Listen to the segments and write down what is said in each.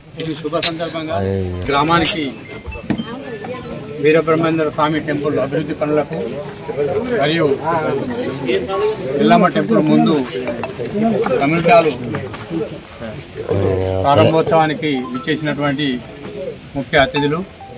ఇది శుభ సందర్భంగా గ్రామానికి వీరబ్రహ్మేంద్ర స్వామి టెంపుల్ అభివృద్ధి పనులకు మరియు ఎల్లమ్మ టెంపుల్ ముందు కమ్యూనిటాలు ప్రారంభోత్సవానికి విచ్చేసినటువంటి ముఖ్య అతిథులు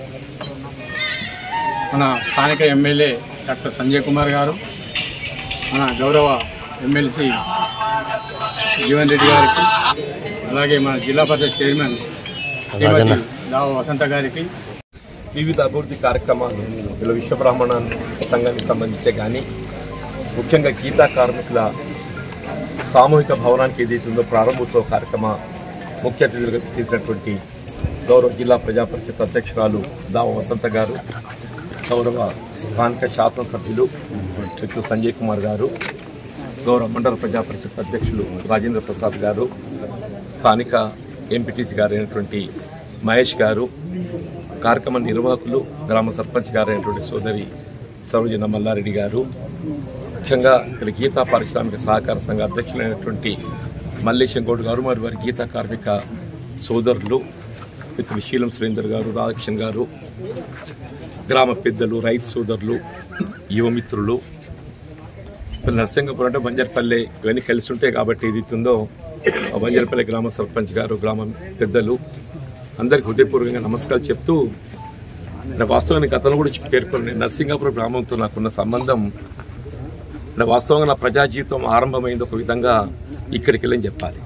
మన స్థానిక ఎమ్మెల్యే డాక్టర్ సంజయ్ కుమార్ గారు మన గౌరవ ఎమ్మెల్సీ జీవన్ రెడ్డి గారికి అలాగే మన జిల్లా పరిషత్ చైర్మన్ శ్రీమతి దావ వసంత గారికి వివిధ అభివృద్ధి కార్యక్రమాలు ఇలా విశ్వ బ్రాహ్మణ సంఘానికి సంబంధించే కానీ ముఖ్యంగా గీతా కార్మికుల సామూహిక భవనానికి ఏదైతుందో ప్రారంభోత్సవ కార్యక్రమ ముఖ్య అతిథులుగా చేసినటువంటి గౌరవ జిల్లా ప్రజా పరిషత్ అధ్యక్షురాలు దావ వసంత గారు గౌరవ స్థానిక శాసనసభ్యులు చెట్టు సంజయ్ కుమార్ గారు గౌరవ మండల ప్రజా పరిషత్ అధ్యక్షులు రాజేంద్ర ప్రసాద్ గారు స్థానిక ఎంపీటీసీ గారు అయినటువంటి మహేష్ గారు కార్యక్రమ నిర్వాహకులు గ్రామ సర్పంచ్ గారు అయినటువంటి సోదరి సరోజన మల్లారెడ్డి గారు ముఖ్యంగా ఇక్కడ గీతా పారిశ్రామిక సహకార సంఘ అధ్యక్షులైనటువంటి మల్లేశం గౌడ్ గారు మరి వారి గీతా కార్మిక సోదరులు మిత్రులు శీలం సురేందర్ గారు రాధాకృష్ణ గారు గ్రామ పెద్దలు రైతు సోదరులు యువమిత్రులు ఇప్పుడు నరసింగపురం అంటే బంజర్పల్లి ఇవన్నీ కలిసి ఉంటాయి కాబట్టి ఇది ఉందో ఆ బంజర్పల్లి గ్రామ సర్పంచ్ గారు గ్రామ పెద్దలు అందరికి హృదయపూర్వకంగా నమస్కారాలు చెప్తూ నా వాస్తవానికి గతంలో కూడా పేర్కొని నరసింగాపురం గ్రామంతో నాకున్న సంబంధం నా వాస్తవంగా నా ప్రజా జీవితం ఆరంభమైంది ఒక విధంగా ఇక్కడికి వెళ్ళని చెప్పాలి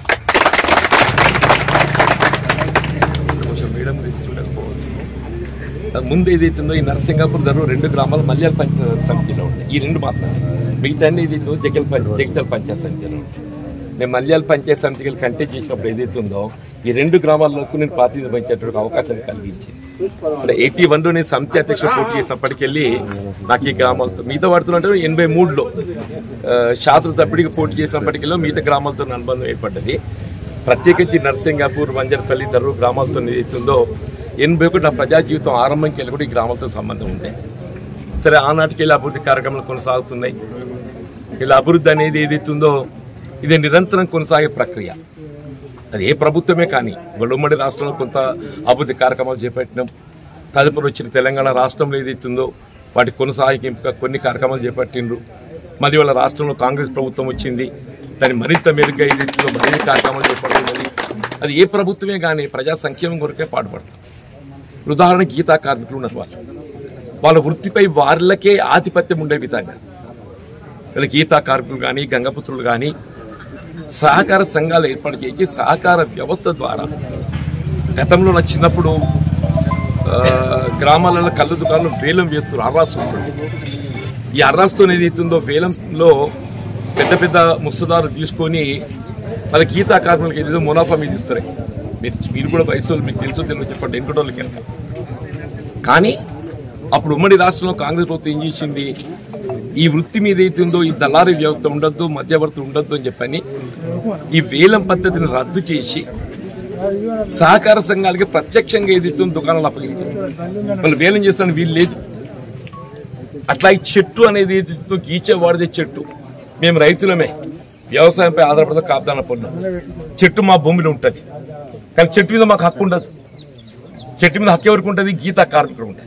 కొంచెం మేడం ఇది చూడకపోవచ్చు అది ముందు ఏదైతుందో ఈ నరసింగాపూర్ ధర రెండు గ్రామాలు మల్యాల పంచాయత్ సమితిలో ఉన్నాయి ఈ రెండు మాత్రమే మిగతా అన్ని ఇది జగల్ పంచ జగితల పంచాయత్ సమితిలో ఉంటాయి నేను మల్యాల పంచాయత్ సమితికి కంటెక్ట్ చేసినప్పుడు ఏదైతుందో ఈ రెండు గ్రామాలకు నేను ప్రాతినిధ్యం వహించేటువంటి అవకాశం కలిగించింది అంటే ఎయిటీ వన్లో నేను సమితి అధ్యక్షుడు పోటీ చేసినప్పటికెళ్ళి నాకు ఈ గ్రామాలతో మిగతా వాడుతున్నా అంటే ఎనభై మూడులో శాస్త్ర తప్పిడికి పోటీ చేసినప్పటికెళ్ళి మిగతా గ్రామాలతో నా అనుబంధం ఏర్పడ్డది ప్రత్యేకించి నర్సింగాపూర్ మంజర్పల్లి దర్రు గ్రామాలతో ఏదైతుందో ఎనభై ఒకటి నా ప్రజా జీవితం ఆరంభంకి వెళ్ళి కూడా ఈ గ్రామాలతో సంబంధం ఉంది సరే ఆనాటికి వెళ్ళి అభివృద్ధి కార్యక్రమాలు కొనసాగుతున్నాయి ఇలా అభివృద్ధి అనేది ఏదైతుందో ఇది నిరంతరం కొనసాగే ప్రక్రియ అది ఏ ప్రభుత్వమే కానీ ఇవాళ ఉమ్మడి రాష్ట్రంలో కొంత అభివృద్ధి కార్యక్రమాలు చేపట్టినాం తదుపరి వచ్చిన తెలంగాణ రాష్ట్రంలో ఏదైతుందో వాటి కొనసాగింపుగా కొన్ని కార్యక్రమాలు చేపట్టిండ్రు మళ్ళీ వాళ్ళ రాష్ట్రంలో కాంగ్రెస్ ప్రభుత్వం వచ్చింది దాన్ని మరింత మెరుగ్గా ఏదైతుందో మరిన్ని కార్యక్రమాలు చేపడుతున్నది అది ఏ ప్రభుత్వమే కానీ ప్రజా సంక్షేమం కొరకే పాటుపడతాం ఉదాహరణ గీతా కార్మికులు ఉన్నారు వాళ్ళు వాళ్ళ వృత్తిపై వాళ్ళకే ఆధిపత్యం ఉండే విధంగా వీళ్ళ గీతా కార్మికులు కానీ గంగపుత్రులు కానీ సహకార సంఘాలు ఏర్పాటు చేసి సహకార వ్యవస్థ ద్వారా గతంలో నా చిన్నప్పుడు ఆ, గ్రామాలలో కళ్ళు దుకాణాలు వేలం వేస్తారు అర్రాసు ఉంటుంది ఈ అర్రాసుతో ఏదైతుందో వేలంలో పెద్ద పెద్ద ముస్తదారు తీసుకొని వాళ్ళ గీతా కార్మికులకి ఏదో మునాఫా మీద ఇస్తారు మీరు మీరు కూడా వయసు వాళ్ళు మీకు తెలుసు తెలియదు చెప్పండి ఎన్నికోటోళ్ళకి వెనక కానీ అప్పుడు ఉమ్మడి రాష్ట్రంలో కాంగ్రెస్ ప్రభుత్వం ఏం చేసింది ఈ వృత్తి మీద అయితే ఉందో ఈ దళారీ వ్యవస్థ ఉండొద్దు మధ్యవర్తి ఉండొద్దు అని చెప్పని ఈ వేలం పద్ధతిని రద్దు చేసి సహకార సంఘాలకి ప్రత్యక్షంగా ఏదైతే ఉందో దుకాణాలు అప్పగిస్తారు వాళ్ళు వేలం చేస్తాను వీలు లేదు అట్లా ఈ చెట్టు అనేది ఏదైతే గీచే వాడిదే చెట్టు మేము రైతులమే వ్యవసాయంపై ఆధారపడిన కాపుదాన పనులు చెట్టు మా భూమిలో ఉంటుంది కానీ చెట్టు మీద మాకు హక్కు ఉండదు చెట్టు మీద హక్కు ఎవరికి ఉంటుంది గీతా కార్మికుడు ఉంటుంది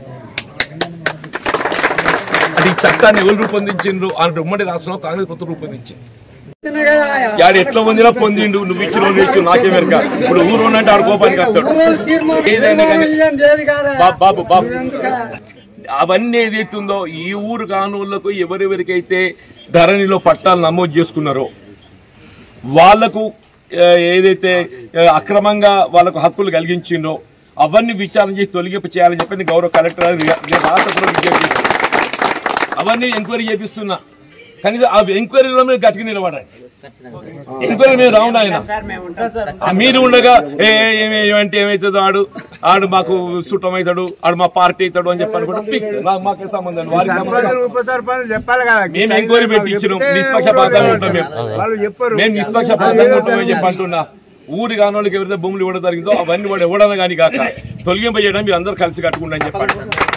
అది ఈ చట్టాన్ని ఎవరు రూపొందించిండ్రు అన్నట్టు ఉమ్మడి రాష్ట్రంలో కాంగ్రెస్ ప్రభుత్వం రూపొందించింది యాడు ఎట్లా పొందినా పొందిండు నువ్వు ఇచ్చిన నువ్వు ఇచ్చు నాకే వెనక ఇప్పుడు ఊరు అంటే ఆడు కోపానికి వస్తాడు ఏదైనా కానీ బాబు బాబు బాబు అవన్నీ ఏదైతుందో ఈ ఊరు కానువులకు ఎవరెవరికైతే ధరణిలో పట్టాలు నమోదు చేసుకున్నారో వాళ్లకు ఆ, ఏదైతే ఆ, అక్రమంగా వాళ్ళకు హక్కులు కలిగించిందో అవన్నీ విచారణ చేసి తొలగింపు చేయాలని చెప్పి గౌరవ కలెక్టర్ గారు రి- రి- రాష్ట్ర కూడా విజ్ఞప్తి చేస్తున్నారు. అవన్నీ ఎంక్వైరీ చేపిస్తున్నా కనీసం ఆ ఎంక్వైరీలో మీరు గట్టిగా నిలబడండి ఎంక్వైరీ మీరు రావుడు ఆయన ఆ మీరు ఉండగా ఏ ఏ- ఏమి- ఏమంటే ఏమవుతుందో ఆడు ఆడు మాకు సుట్టం అవుతాడు ఆడు మా పార్టీ అవుతాడు అని చెప్పి అనుకుంటే పిక్. నా- మాకే సంబంధం లేదు. వారికి సంబంధం లేదు. ఉప సర్పంచ్ చెప్పాలి కదా మేము ఎంక్వైరీ పెట్టి ఇచ్చినాం నిష్పక్షపాతంగా ఉంటాం మేము వాళ్ళు చెప్పరు మేము నిష్పక్షపాతంగా ఉంటామని చెప్పి అంటున్నా ఊరి కానోళ్ళకి ఎవరైతే భూములు ఇవ్వడం జరిగిందో అవన్నీ వాడు ఇవ్వడం కానీ కాక తొలగింప చేయడం మీరు అందరూ కలిసి కట్టుకుంటా అని చెప్పండి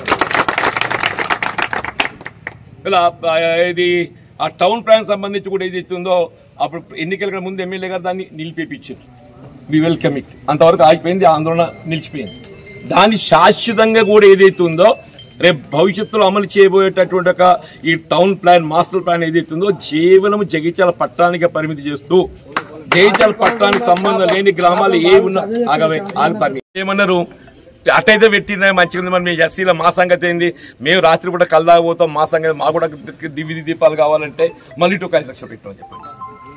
ఇలా ఆ, ఇది ఆ టౌన్ ప్లాన్ సంబంధించి కూడా ఏది ఇస్తుందో అప్పుడు ఎన్నికల ముందు ఎమ్మెల్యే గారు దాన్ని నిలిపేపించారు వి వెల్కమ్ ఇట్ అంతవరకు ఆగిపోయింది ఆందోళన నిలిచిపోయింది దాన్ని శాశ్వతంగా కూడా ఏదైతే ఉందో రేపు భవిష్యత్తులో అమలు చేయబోయేటటువంటి ఒక ఈ టౌన్ ప్లాన్ మాస్టర్ ప్లాన్ ఏదైతే ఉందో కేవలం జగిత్యాల పట్టణానికి పరిమితి చేస్తూ జగిత్యాల పట్టణానికి సంబంధం లేని గ్రామాలు ఏ ఉన్నా ఆగవే ఆగుతారు ఏమన్నారు అటైతే పెట్టిన మంచిగా ఉంది మరి మీ ఎస్సీలో మా సంగతి ఏంది మేము రాత్రి కూడా కల్దాకపోతాం మా సంగతి మా కూడా దివ్య దీపాలు కావాలంటే మళ్ళీ ఇటు ఒక ఐదు లక్షలు పెట్టామని చెప్పండి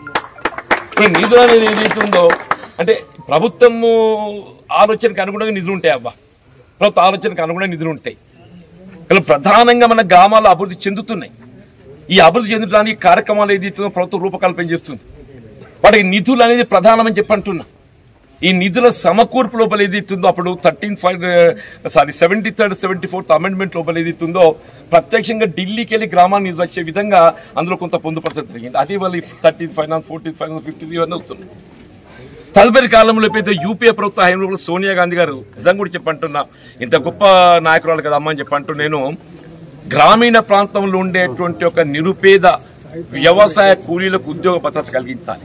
ఇప్పుడు నిధులు అనేది ఏదైతే ఉందో అంటే ప్రభుత్వము ఆలోచనకు అనుగుణంగా నిధులు ఉంటాయి అవ్వ ప్రభుత్వ ఆలోచనకు అనుగుణంగా నిధులు ఉంటాయి ఇలా ప్రధానంగా మన గ్రామాలు అభివృద్ధి చెందుతున్నాయి ఈ అభివృద్ధి చెందడానికి కార్యక్రమాలు ఏదైతే ఉందో ప్రభుత్వం రూపకల్పన చేస్తుంది వాటికి నిధులు అనేది ప్రధానమని చెప్పి అంటున్నా ఈ నిధుల సమకూర్పు లోపల ఏదైతుందో అప్పుడు thirteen five sorry seventy third seventy fourth amendment లోపల ఏదైతుందో ప్రత్యక్షంగా ఢిల్లీకి వెళ్ళి గ్రామాన్ని నిధులు వచ్చే విధంగా అందులో కొంత పొందుపరచడం జరిగింది అది వాళ్ళు thirteen finance fourteen finance fifteen ఇవన్నీ వస్తున్నాయి తదుపరి కాలంలో ఎప్పుడైతే యూపీఏ ప్రభుత్వ హయాంలో సోనియా గాంధీ గారు నిజంగా కూడా చెప్పంటున్నా ఇంత గొప్ప నాయకురాలు కదా అమ్మ అని చెప్పంటూ నేను గ్రామీణ ప్రాంతంలో ఉండేటువంటి ఒక నిరుపేద వ్యవసాయ కూలీలకు ఉద్యోగ భద్రత కలిగించాలి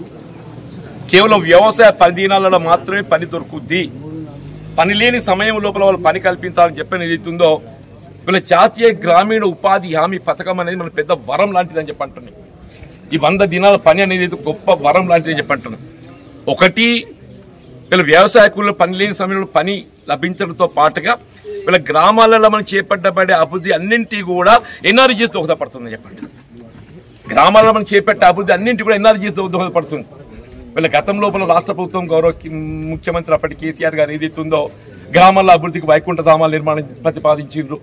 కేవలం వ్యవసాయ పది దినాలలో మాత్రమే పని దొరుకుద్ది పని లేని సమయం లోపల వాళ్ళు పని కల్పించాలని చెప్పని ఏదైతుందో వీళ్ళ జాతీయ గ్రామీణ ఉపాధి హామీ పథకం అనేది మన పెద్ద వరం లాంటిదని చెప్పంటున్నాయి ఈ వంద దినాల పని అనేది అయితే గొప్ప వరం లాంటిదని చెప్పంటున్నాం ఒకటి వీళ్ళ వ్యవసాయ కూలీల పని లేని సమయంలో పని లభించడంతో పాటుగా వీళ్ళ గ్రామాలలో మనం చేపట్టబడే అభివృద్ధి అన్నింటి కూడా ఎన్ఆర్జీస్ దోహదపడుతుందని చెప్పండి గ్రామాల్లో మనం చేపట్టే అభివృద్ధి అన్నింటి కూడా ఎన్ఆర్జీస్ దోహదపడుతుంది వీళ్ళ గతం లోపల రాష్ట్ర ప్రభుత్వం గౌరవ కి- ముఖ్యమంత్రి అప్పటి కేసీఆర్ గారు ఏదైతే ఉందో గ్రామాల అభివృద్ధికి వైకుంఠ ధామాల నిర్మాణం ప్రతిపాదించిండ్రు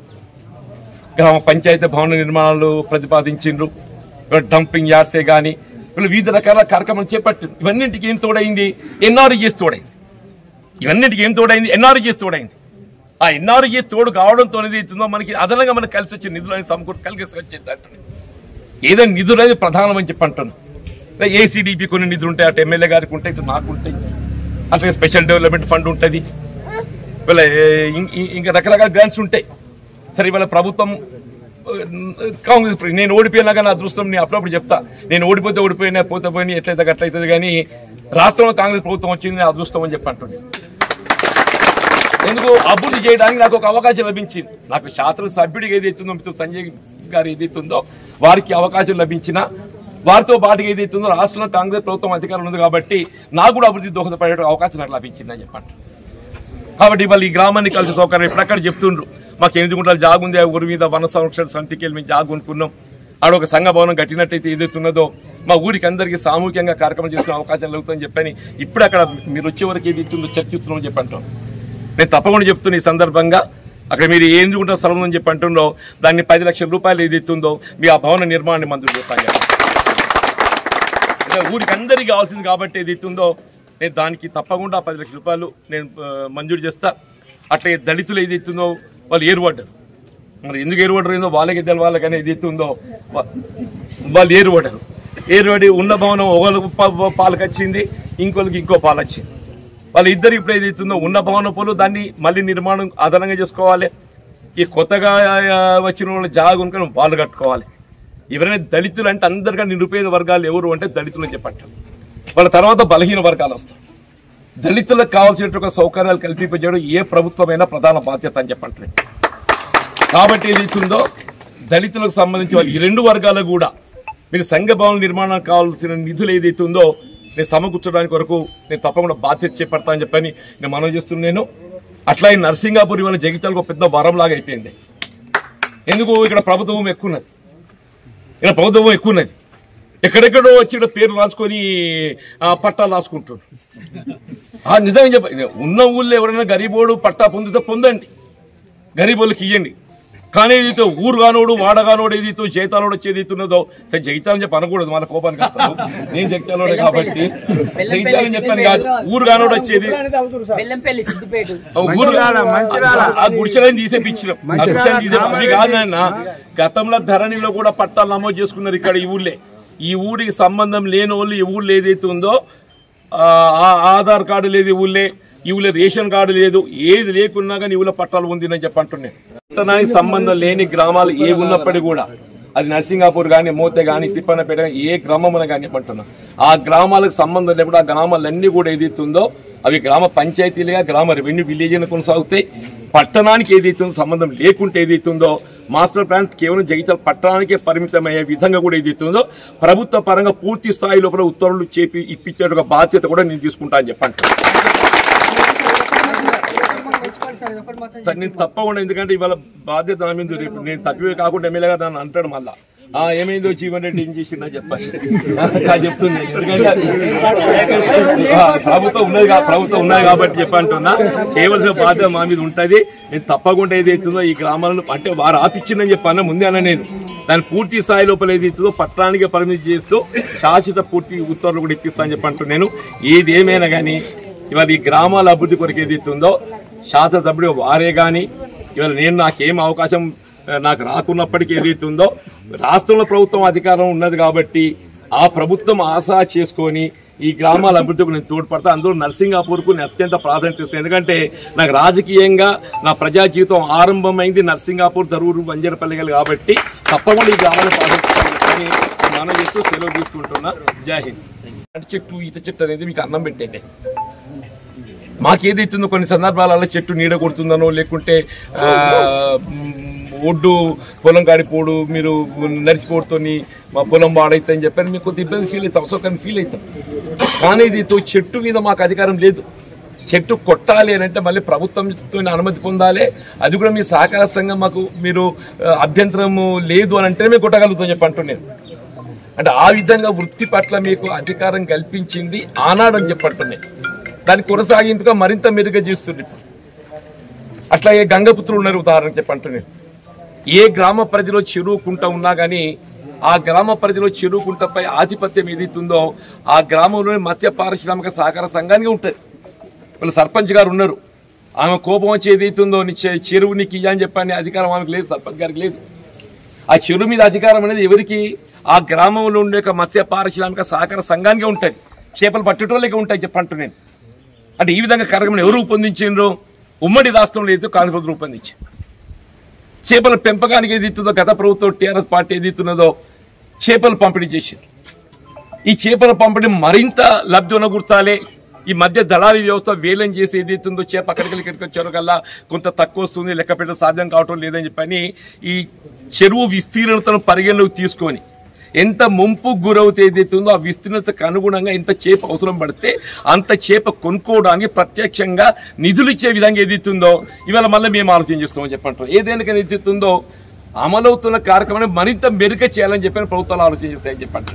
గ్రామ పంచాయతీ భవన నిర్మాణాలు ప్రతిపాదించిండ్రు డంపింగ్ యార్డ్సే గాని వీళ్ళు వివిధ రకాల కార్యక్రమాలు చేపట్టారు ఇవన్నింటికి ఏం తోడైంది ఎన్ఆర్జీఎస్ తోడైంది ఇవన్నింటికి ఏం తోడైంది ఎన్ఆర్జీఎస్ తోడైంది ఆ ఎన్ఆర్జీఎస్ తోడు కావడంతో ఏది అవుతుందో మనకి అదనంగా మనకు కలిసి వచ్చే నిధులు అనేది సమకూరు కలిసి వచ్చేది అంటున్నాయి ఏదైనా నిధులు అనేది ప్రధానమని చెప్పి అంటున్నాను ఏసీడీపీ కొన్ని నిధులు ఉంటాయి అటు ఎమ్మెల్యే గారికి ఉంటాయి ఇటు నాకు ఉంటాయి అట్లాగే స్పెషల్ డెవలప్మెంట్ ఫండ్ ఉంటుంది వీళ్ళ ఇం- ఇం- ఇంకా రకరకాల గ్రాంట్స్ ఉంటాయి సరే ఇవాళ ప్రభుత్వం ఆ, కాంగ్రెస్ ప్ర- నేను ఓడిపోయినా కానీ అదృష్టం నేను అప్పుడప్పుడు చెప్తా నేను ఓడిపోతే ఓడిపోయినా పోతే పోయినా ఎట్లయితే అట్లయితుంది కానీ రాష్ట్రంలో కాంగ్రెస్ ప్రభుత్వం వచ్చింది నేను అదృష్టం అని చెప్పి అంటుంది ఎందుకు అభివృద్ధి చేయడానికి నాకు ఒక అవకాశం లభించింది నాకు శాస్త్ర సభ్యుడికి ఏదైతుందో మిత్రుడు సంజయ్ గారు ఏదైతుందో వారికి అవకాశం లభించిన వారితో పాటుగా ఏదైతుందో రాష్ట్రంలో కాంగ్రెస్ ప్రభుత్వం అధికారం ఉంది కాబట్టి నాకు కూడా అభివృద్ధి దోహదపడే అవకాశం నాకు లభించిందని చెప్పండి కాబట్టి వాళ్ళు ఈ గ్రామాన్ని కలిసి సౌకర్యం ఎప్పుడక్కడ చెప్తుండ్రు మాకు ఎనిమిది గుంటల జాగు ఉంది ఆ ఊరి మీద వన సంరక్షణ సమితికి వెళ్ళి మేము జాగు కొనుక్కున్నాం ఆడ ఒక సంఘ భవనం కట్టినట్టయితే ఏదైతున్నదో మా ఊరికి అందరికీ సామూహికంగా కార్యక్రమం చేసుకునే అవకాశం కలుగుతుందని చెప్పని ఇప్పుడు అక్కడ మీరు వచ్చే వరకు ఏది ఇస్తుందో చర్చిస్తున్నామని చెప్పి అంటాం నేను తప్పకుండా చెప్తున్నా ఈ సందర్భంగా అక్కడ మీరు ఏం గుంట స్థలం ఉందని చెప్పి అంటుండో దాన్ని పది లక్షల రూపాయలు ఏది ఇస్తుందో మీ ఆ భవన నిర్మాణాన్ని మంజూరు చేస్తాను అంటే ఊరికి అందరికీ కావాల్సింది కాబట్టి ఏది ఇస్తుందో నేను దానికి తప్పకుండా పది లక్షల రూపాయలు నేను ఆ, మంజూరు చేస్తా అట్లే దళితులు ఏది ఇస్తుందో వాళ్ళు ఏరుపడ్డారు మరి ఎందుకు ఏరుపడ్డారు ఏందో వాళ్ళకి తెలవాలి కానీ ఏది ఇస్తుందో వా- వాళ్ళు ఏరుపడ్డారు ఏరుపడి ఉన్న భవనం ఒకరికి ప- పాలకు వచ్చింది ఇంకోళ్ళకి ఇంకో పాలు వచ్చింది వాళ్ళ ఇద్దరు ఇప్పుడు ఏది ఇస్తుందో ఉన్న భవనం పోలు దాన్ని మళ్ళీ నిర్మాణం అదనంగా చేసుకోవాలి ఈ కొత్తగా ఆ, వచ్చిన వాళ్ళు జాగునుకొని వాళ్ళు కట్టుకోవాలి ఎవరైనా దళితులు అంటే అందరికన్నా నిరుపేద వర్గాలు ఎవరు అంటే దళితులు అని చెప్పంటారు వాళ్ళ తర్వాత బలహీన వర్గాలు వస్తాయి దళితులకు కావాల్సినటువంటి సౌకర్యాలు కల్పించడం ఏ ప్రభుత్వమైనా ప్రధాన బాధ్యత అని చెప్పంటారు కాబట్టి ఏదైతుందో దళితులకు సంబంధించి వాళ్ళు ఈ రెండు వర్గాలకు కూడా మీరు సంఘ భవన నిర్మాణానికి కావాల్సిన నిధులు ఏదైతే ఉందో నేను సమకూర్చడానికి వరకు నేను తప్పకుండా బాధ్యత చేపడతా అని చెప్పని నేను మనవి చేస్తున్నాను అట్లా ఈ నర్సింగాపూర్ ఇవాళ జగిత్యాలకు ఒక పెద్ద వరం లాగా అయిపోయింది ఎందుకు ఇక్కడ ప్రభుత్వం ఎక్కువ ఉన్నది ఇక్కడ ప్రభుత్వం ఎక్కువ ఉన్నది ఎక్కడెక్కడో వచ్చి ఇక్కడ పేర్లు రాసుకొని ఆ, పట్టాలు రాసుకుంటారు ఆ నిజంగా చెప్ప ఉన్న ఊళ్ళో ఎవరైనా గరీబోడు పట్టా పొందితే పొందండి గరీబోళ్ళకి ఇవ్వండి కానీ ఏదైతే ఊరు కానోడు వాడగానోడు ఏదైతే జైతాలోడు వచ్చేది ఉన్నదో సరే జైతాలని చెప్పి అనకూడదు మన కోపానికి వస్తారు నేను జైతాలోడే కాబట్టి జైతాలని చెప్పాను కాదు ఊరు కానోడు వచ్చేది బెల్లంపల్లి సిద్దిపేట ఆ ఊరు మంచిర్యాల, మంచిర్యాల. ఆ గుడిసెలని తీసేపించినాం ఆ గుడిసెలని తీసే అవి కాదు నాయన గతంలో ధరణిలో కూడా పట్టాలు నమోదు చేసుకున్నారు ఇక్కడ ఈ ఊళ్ళే ఈ ఊరికి సంబంధం లేని వాళ్ళు ఈ ఊళ్ళో ఏదైతే ఉందో ఆ ఆ ఆధార్ కార్డు లేదు ఈ ఊళ్ళే ఈ ఊళ్ళో రేషన్ కార్డు లేదు ఏది లేకున్నా కానీ ఈ ఊళ్ళో పట్టాలు ఉందని చెప్పి అంటున్నాను పట్టణానికి సంబంధం లేని గ్రామాలు ఏ ఉన్నప్పటికీ కూడా అది నర్సింగాపూర్ కానీ మోతే కానీ తిప్పనపేట గాని ఏ గ్రామమున కానీ ఏమంటున్నా ఆ గ్రామాలకు సంబంధం లేకుండా ఆ గ్రామాలన్నీ కూడా ఏదైతుందో అవి గ్రామ పంచాయతీలుగా గ్రామ రెవెన్యూ విలేజ్ కొనసాగుతాయి పట్టణానికి ఏదైతుందో సంబంధం లేకుంటే ఏదైతుందో మాస్టర్ ప్లాన్ కేవలం జగిత్యాల పట్టణానికే పరిమితమయ్యే విధంగా కూడా ఏదైతుందో ప్రభుత్వ పరంగా పూర్తి స్థాయిలో కూడా ఉత్తర్వులు చేపి ఇప్పించే ఒక బాధ్యత కూడా నేను తీసుకుంటా అని చెప్పండి నేను తప్పకుండా ఎందుకంటే ఇవాళ బాధ్యత నా మీద రేపు నేను తక్కువే కాకుండా ఎమ్మెల్యేగా నన్ను అంటాడు మళ్ళా ఆ ఏమైందో జీవన్ రెడ్డి ఏం చేసిందా చెప్పండి ఆ, చెప్తున్నాను ఎందుకంటే ఆ, ప్రభుత్వం ఉన్నది కా- ప్రభుత్వం ఉన్నది కాబట్టి చెప్పంటున్నా చేయవలసిన బాధ్యత మా మీద ఉంటది నేను తప్పకుండా ఏదైతుందో ఈ గ్రామాలను అంటే వారు ఆపిచ్చిందని చెప్పాను ముందే అన్న నేను దాని పూర్తి స్థాయి లోపల ఏదైతుందో పట్టణానికి పరిమితి చేస్తూ శాశ్వత పూర్తి ఉత్తర్వులు కూడా ఇప్పిస్తా అని చెప్పంటూ నేను ఏది ఏమైనా కానీ ఇవాళ ఈ గ్రామాల అభివృద్ధి కొరకు ఏదైతుందో శాసనసభ్యుడు వారే కానీ ఇవాళ నేను నాకేం అవకాశం ఆ, నాకు రాకున్నప్పటికీ ఏదైతుందో రాష్ట్రంలో ప్రభుత్వం అధికారం ఉన్నది కాబట్టి ఆ ప్రభుత్వం ఆశా చేసుకొని ఈ గ్రామాల అభివృద్ధికి నేను తోడ్పడతా అందులో నర్సింగాపూర్కు నేను అత్యంత ప్రాధాన్యత ఇస్తాను ఎందుకంటే నాకు రాజకీయంగా నా ప్రజా జీవితం ఆరంభమైంది నర్సింగాపూర్ దరూరు బంజరపల్లిగలు కాబట్టి తప్పకుండా ఈ గ్రామాలను ప్రాధాన్యత మనం చేస్తూ సెలవు తీసుకుంటున్నా జై హింద్ అరటి చెట్టు ఈత చెట్టు అనేది మీకు అన్నం పెట్టేదే మాకేదైతుందో కొన్ని సందర్భాలలో చెట్టు నీడ కొడుతుందనో లేకుంటే ఆ, మ్, ఒడ్డు పొలం కాడిపోడు మీరు నరిసిపోడుతో మా పొలం వాడైతుందని చెప్పారు మీకు కొంత ఇబ్బంది ఫీల్ అవుతాం అసలు ఫీల్ అవుతాం కానీ ఇది తో చెట్టు మీద మాకు అధికారం లేదు చెట్టు కొట్టాలి అని అంటే మళ్ళీ ప్రభుత్వంతో అనుమతి పొందాలి అది కూడా మీ సహకార సంఘం మాకు మీరు ఆ, అభ్యంతరము లేదు అని అంటేనే మేము కొట్టగలుగుతాం చెప్పి అంటున్నాను అంటే ఆ విధంగా వృత్తి పట్ల మీకు అధికారం కల్పించింది ఆనాడని చెప్పంటున్నాయి దాని కొనసాగింపుగా మరింత మెరుగ్గా చేస్తుంది ఇప్పుడు. అట్లాగే గంగపుత్రులు ఉన్నారు ఉదాహరణ చెప్పంటున్నాను ఏ గ్రామ పరిధిలో చెరువు కుంట ఉన్నా కానీ ఆ గ్రామ పరిధిలో చెరువు కుంటపై ఆధిపత్యం ఏదైతుందో ఆ గ్రామంలోని మత్స్య పారిశ్రామిక సహకార సంఘానికి ఉంటుంది వీళ్ళు సర్పంచ్ గారు ఉన్నారు ఆమె కోపం వచ్చి ఏదైతుందో నీ చె- చెరువు నీకు ఇయ్య అని చెప్పని అధికారం ఆమెకు లేదు సర్పంచ్ గారికి లేదు ఆ చెరువు మీద అధికారం అనేది ఎవరికి ఆ గ్రామంలో ఉండే ఒక మత్స్య పారిశ్రామిక సహకార సంఘానికి ఉంటుంది చేపలు పట్టేటోళ్ళకి ఉంటాయి చెప్పంటు నేను అంటే ఈ విధంగా కార్యక్రమం ఎవరు రూపొందించారు ఉమ్మడి రాష్ట్రంలో అయితే కాంగ్రెస్ ప్రభుత్వం రూపొందించారు చేపల పెంపకానికి ఏది ఇస్తుందో గత ప్రభుత్వం టీఆర్ఎస్ పార్టీ ఏది ఇస్తున్నదో చేపలు పంపిణీ చేశారు ఈ చేపల పంపిణీ మరింత లబ్ధి గుర్తాలే ఈ మధ్య దళారీ వ్యవస్థ వేలం చేసి ఏదైతుందో చేప అక్కడికి వెళ్ళి ఇక్కడికి వచ్చారో కల్లా కొంత తక్కువ వస్తుంది లెక్క పెట్టడం సాధ్యం కావటం లేదని చెప్పని ఈ చెరువు విస్తీర్ణతను పరిగణలోకి తీసుకొని ఎంత ముంపు గురవుతే ఏదైతుందో ఆ విస్తీర్ణతకు అనుగుణంగా ఎంత చేప అవసరం పడితే అంత చేప కొనుక్కోవడానికి ప్రత్యక్షంగా నిధులు ఇచ్చే విధంగా ఏదైతుందో ఇవాళ మళ్ళీ మేము ఆలోచన చేస్తామని చెప్పంటాం ఏదైనా ఏదైతుందో అమలవుతున్న కార్యక్రమాన్ని మరింత మెరుగ చేయాలని చెప్పని ప్రభుత్వాలు ఆలోచన చేస్తాయని చెప్పండి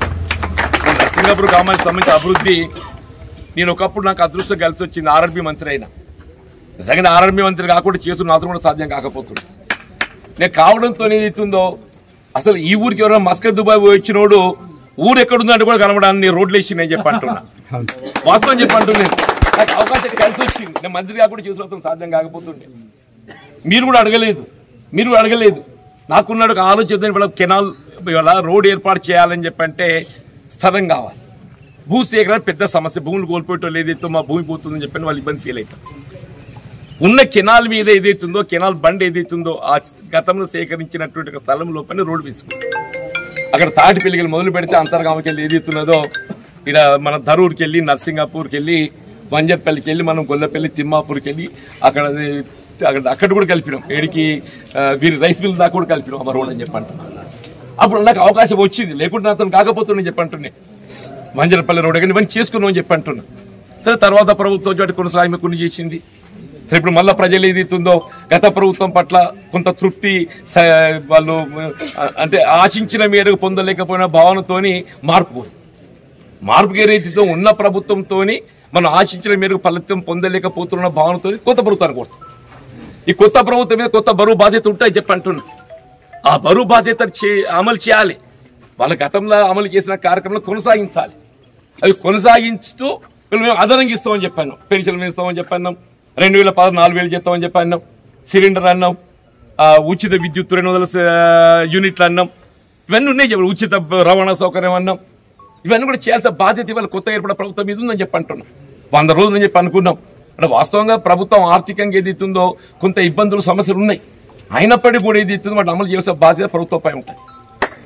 నరసింగాపురం గ్రామానికి సంబంధించిన అభివృద్ధి నేను ఒకప్పుడు నాకు అదృష్టం కలిసి వచ్చింది ఆర్ఆర్బీ మంత్రి అయినా నిజంగా ఆర్ఆర్బీ మంత్రి కాకుండా చేస్తున్న నాతో కూడా సాధ్యం కాకపోతుంది నేను కావడంతో ఏదైతుందో అసలు ఈ ఊరికి ఎవరైనా మస్కర్ దుబాయ్ పోయి వచ్చినోడు ఊరు ఎక్కడుందో అంటే కూడా కనబడాలని నేను రోడ్లు వేసి నేను చెప్పి అంటున్నా వాస్తవం చెప్పి అంటున్నాను నాకు అవకాశం కలిసి వచ్చింది నేను మంత్రి కాకుండా చేసుకోవడం సాధ్యం కాకపోతుండే మీరు కూడా అడగలేదు మీరు కూడా అడగలేదు నాకున్నాడు ఒక ఆలోచన ఇవాళ కెనాల్ ఇవాళ రోడ్ ఏర్పాటు చేయాలని చెప్పంటే స్థలం కావాలి భూసేకరణ పెద్ద సమస్య భూములు కోల్పోయటం ఏదైతే మా భూమి పోతుందని చెప్పని వాళ్ళు ఇబ్బంది ఫీల్ అవుతారు ఉన్న కెనాల్ మీద ఏదైతుందో కెనాల్ బండ్ ఏదైతుందో ఆ గతంలో సేకరించినటువంటి ఒక స్థలం లోపల రోడ్డు వేసుకుంది అక్కడ తాటిపల్లికి మొదలు పెడితే అంతర్గామకి వెళ్ళి ఏదైతున్నదో ఇక్కడ మన ధరూర్కి వెళ్ళి నర్సింగాపూర్కి వెళ్ళి వంజర్పల్లికి వెళ్ళి మనం గొల్లపల్లి తిమ్మాపూర్కి వెళ్ళి అక్కడ అక్కడ అక్కడ కూడా కలిపినాం ఏడికి ఆ, వీరి రైస్ మిల్ దాకా కూడా కలిపినాం అమ్మ రోడ్ అని చెప్పంటున్నాను అప్పుడు నాకు అవకాశం వచ్చింది లేకుంటే అతను కాకపోతుండే చెప్పంటున్నాయి మంజరపల్లి రోడ్ కానీ ఇవన్నీ చేసుకున్నాం అని చెప్పంటున్నా సరే తర్వాత ప్రభుత్వం చోటి కొనసాగి కొన్ని చేసింది సరే ఇప్పుడు మళ్ళీ ప్రజలు ఏదైతుందో గత ప్రభుత్వం పట్ల కొంత తృప్తి స- వాళ్ళు ఆ, అంటే ఆశించిన మేరకు పొందలేకపోయిన భావనతోని మార్పు కోరు. మార్పు ఏదైతే ఉన్న ప్రభుత్వంతోని మనం ఆశించిన మేరకు ఫలితం పొందలేకపోతున్న భావనతో కొత్త ప్రభుత్వాన్ని కోరుతాం ఈ కొత్త ప్రభుత్వం మీద కొత్త బరువు బాధ్యత ఉంటాయి చెప్పి అంటున్నా ఆ బరువు బాధ్యత చే- అమలు చేయాలి వాళ్ళ గతంలో అమలు చేసిన కార్యక్రమాలు కొనసాగించాలి అవి కొనసాగించుతూ వీళ్ళు మేము అదనంగా ఇస్తామని చెప్పాను పెన్షన్ మేము ఇస్తామని చెప్పాను రెండు వేల పదహారు నాలుగు వేలు చేస్తామని చెప్పాను సిలిండర్ అన్నాం ఆ, ఉచిత విద్యుత్ రెండు వందల స- యూనిట్లు అన్నాం ఇవన్నీ ఉన్నాయి చెప్పండి ఉచిత బ- రవాణా సౌకర్యం అన్నాం ఇవన్నీ కూడా చేయాల్సిన బాధ్యత ఇవాళ కొత్త ఏర్పడిన ప్రభుత్వం మీద ఉందని చెప్పి అంటున్నాం వంద రోజులు అని చెప్పి అనుకున్నాం అంటే వాస్తవంగా ప్రభుత్వం ఆర్థికంగా ఏది ఇస్తుందో కొంత ఇబ్బందులు సమస్యలు ఉన్నాయి అయినప్పటికీ కూడా ఏది ఇస్తుందో వాటిని అమలు చేయాల్సిన బాధ్యత ప్రభుత్వంపై ఉంటుంది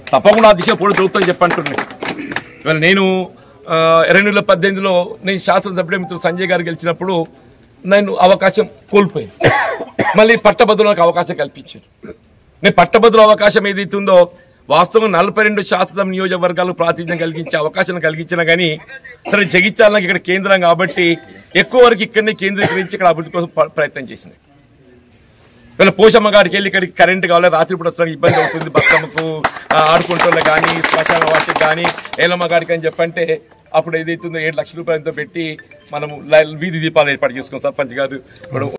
తప్పకుండా ఆ దిశ కూడా దొరుకుతాం చెప్పంటున్నాయి ఇవాళ నేను ఆ, రెండు వేల పద్దెనిమిదిలో నేను శాసనసభ్యుడు మిత్రుడు సంజయ్ గారు గెలిచినప్పుడు నేను అవకాశం కోల్పోయాను మళ్ళీ పట్టభద్రులకు అవకాశం కల్పించారు నేను పట్టభద్రుల అవకాశం ఏదైతే ఉందో వాస్తవం నలభై రెండు శాసనం నియోజకవర్గాలు ప్రాతినిధ్యం కలిగించే అవకాశం కలిగించినా కానీ సరే జగిత్యాలకు ఇక్కడ కేంద్రం కాబట్టి ఎక్కువ వరకు ఇక్కడనే కేంద్రీకరించి ఇక్కడ అభివృద్ధి కోసం ప- ప్రయత్నం చేసింది వీళ్ళ పోషమ్మ గారికి వెళ్ళి ఇక్కడికి కరెంట్ కావాలి రాత్రిపూట వస్తానికి ఇబ్బంది అవుతుంది బతుకమ్మకు ఆ, ఆడుకుంటోళ్ళ కానీ శ్మశాన వాటికి కానీ ఏలమ్మ గారికి అని చెప్పంటే అప్పుడు ఏదైతుందో ఏడు లక్షల రూపాయలతో పెట్టి మనం లై- వీధి దీపాలు ఏర్పాటు చేసుకున్నాం సర్పంచ్ గారు ఇప్పుడు